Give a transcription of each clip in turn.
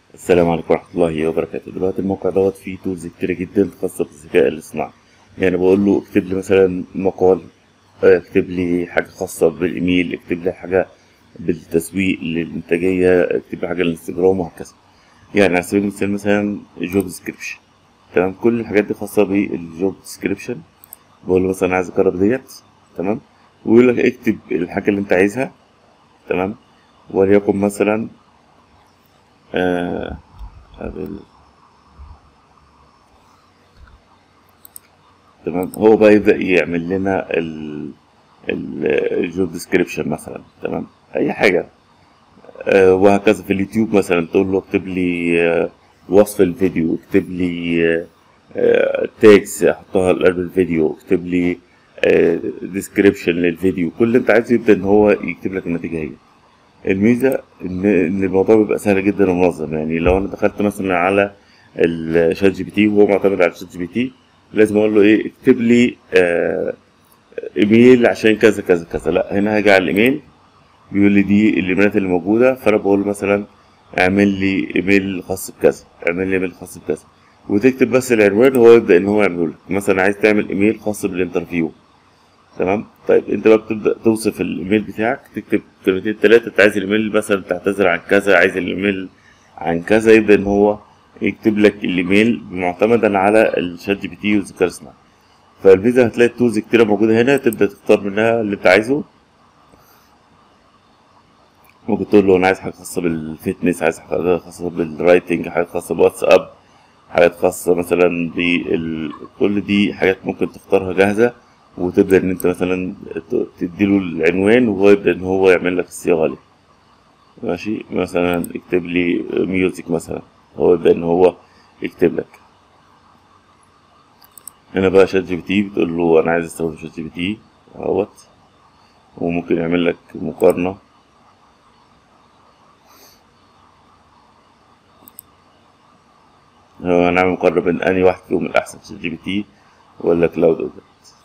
السلام عليكم ورحمة الله وبركاته دلوقتي الموقع دوت فيه تولز كتيرة جدا خاصة بالذكاء الاصطناعي يعني بقول له اكتب لي مثلا مقال آه، اكتب لي حاجة خاصة بالإيميل اكتب لي حاجة بالتسويق للإنتاجية اكتب لي حاجة للإنستجرام وهكذا يعني على سبيل المثال مثلا جوب ديسكريبشن تمام كل الحاجات دي خاصة بالجوب ديسكريبشن بقول له مثلا عايز أجرب ديت تمام ويقول لك اكتب الحاجة اللي أنت عايزها تمام وليكن مثلا آه قبل تمام هو بقى يبدأ يعمل لنا ال الجوب ديسكريبشن مثلا تمام أي حاجة آه وهكذا في اليوتيوب مثلا تقول له اكتب لي آه وصف الفيديو اكتب لي آه تاجز احطها قلب الفيديو اكتب لي ديسكريبشن للفيديو كل اللي انت عايزه يبدأ ان هو يكتب لك النتيجة هي الميزة إن إن الموضوع بيبقى سهل جدا ومنظم يعني لو أنا دخلت مثلا على الشات جي بي تي وهو معتمد على الشات جي بي تي لازم أقول له إيه اكتب لي آه إيميل عشان كذا كذا كذا لا هنا هاجي على الإيميل بيقول لي دي الإيميلات اللي موجودة فأنا بقول له مثلا اعمل لي إيميل خاص بكذا اعمل لي إيميل خاص بكذا وتكتب بس العنوان هو يبدأ إن هو يعمله لك مثلا عايز تعمل إيميل خاص بالإنترفيو تمام طيب انت بقى بتبدا توصف الايميل بتاعك تكتب كلمتين ثلاثه انت عايز الايميل مثلا تعتذر عن كذا عايز الايميل عن كذا يبدا ان هو يكتب لك الايميل معتمدا على الشات جي بي تي والذكاء الاصطناعي فالفيزا هتلاقي تولز كتيره موجوده هنا تبدا تختار منها اللي انت عايزه ممكن تقول له انا عايز حاجه خاصه بالفتنس عايز حاجه خاصه بالرايتنج حاجه خاصه بواتساب حاجات خاصه مثلا بال كل دي حاجات ممكن تختارها جاهزه وتبدا ان انت مثلا تديله العنوان وهو يبدا ان هو يعمل لك الصياغه عليه ماشي مثلا اكتب لي ميوزك مثلا هو يبدا ان هو يكتب لك هنا بقى شات جي بي تي بتقول له انا عايز استخدم شات جي بي تي اهوت وممكن يعمل لك مقارنه هنعمل مقارنه بين انهي واحد فيهم الاحسن شات جي بي تي ولا كلاود اوبن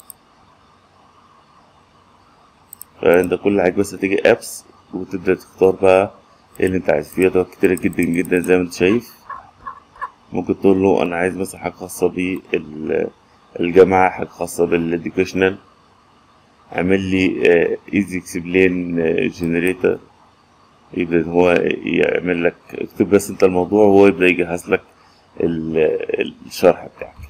فانت كل حاجه بس تيجي ابس وتبدا تختار بقى ايه اللي انت عايز فيه ادوات كتيره جدا جدا زي ما انت شايف ممكن تقول له انا عايز مثلا حاجه خاصه بالجامعه حاجه خاصه بالاديوكيشنال اعمل لي ايزي اكسبلين جنريتور يبدا هو يعمل لك اكتب بس انت الموضوع وهو يبدا يجهز لك الشرح بتاعك